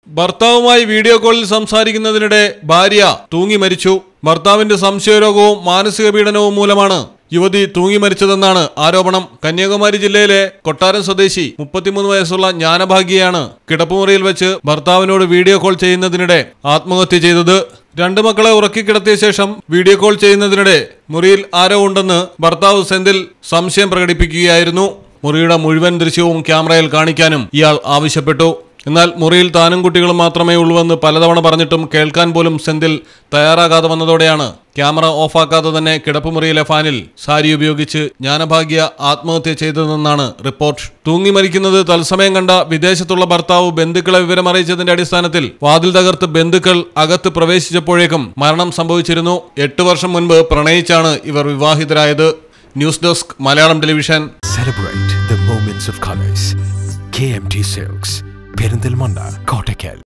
ഭർത്താവുമായി video കോളിൽ സംസാരിക്കുന്നതിനിടെ ഭാര്യ തൂങ്ങി മരിച്ചു ഭർത്താവിന്റെ സംശയരോഗവും മാനസിക പീഡനവും മൂലമാണ് യുവതി തൂങ്ങി മരിച്ചതെന്നാണ് ആരോപണം കന്യാകുമാരി ജില്ലയിലെ കൊട്ടാരം സ്വദേശി മുപ്പത്തിമൂന്ന് വയസ്സുള്ള ജ്ഞാനഭാഗ്യയാണ് കിടപ്പുമുറിയിൽ വെച്ച് ഭർത്താവിനോട് വീഡിയോ കോൾ ചെയ്യുന്നതിനിടെ ആത്മഹത്യ ചെയ്തത് രണ്ട് മക്കളെ ഉറക്കിക്കിടത്തിയ ശേഷം വീഡിയോ കോൾ ചെയ്യുന്നതിനിടെ മുറിയിൽ ആരോ ഉണ്ടെന്ന് ഭർത്താവ് സെന്തിൽ സംശയം പ്രകടിപ്പിക്കുകയായിരുന്നു മുറിയുടെ മുഴുവൻ ദൃശ്യവും ക്യാമറയിൽ കാണിക്കാനും ഇയാൾ ആവശ്യപ്പെട്ടു എന്നാൽ മുറിയിൽ താനും കുട്ടികളും മാത്രമേ ഉള്ളൂവെന്ന് പലതവണ പറഞ്ഞിട്ടും കേൾക്കാൻ പോലും സെന്തിൽ തയ്യാറാകാതെ വന്നതോടെയാണ് ക്യാമറ ഓഫാക്കാതെ തന്നെ കിടപ്പുമുറിയിലെ ഫാനിൽ സാരി ഉപയോഗിച്ച് ജ്ഞാനഭാഗ്യ ആത്മഹത്യ ചെയ്തതെന്നാണ് റിപ്പോർട്ട് തൂങ്ങി മരിക്കുന്നത് തത്സമയം കണ്ട വിദേശത്തുള്ള ഭർത്താവ് ബന്ധുക്കളെ വിവരമറിയിച്ചതിന്റെ അടിസ്ഥാനത്തിൽ വാതിൽ തകർത്ത് ബന്ധുക്കൾ അകത്ത് പ്രവേശിച്ചപ്പോഴേക്കും മരണം സംഭവിച്ചിരുന്നു എട്ട് വർഷം മുൻപ് പ്രണയിച്ചാണ് ഇവർ വിവാഹിതരായത് news desk Malayalam television Celebrate the moments of colors. KMT Silks, Perindalmanda, Cotton.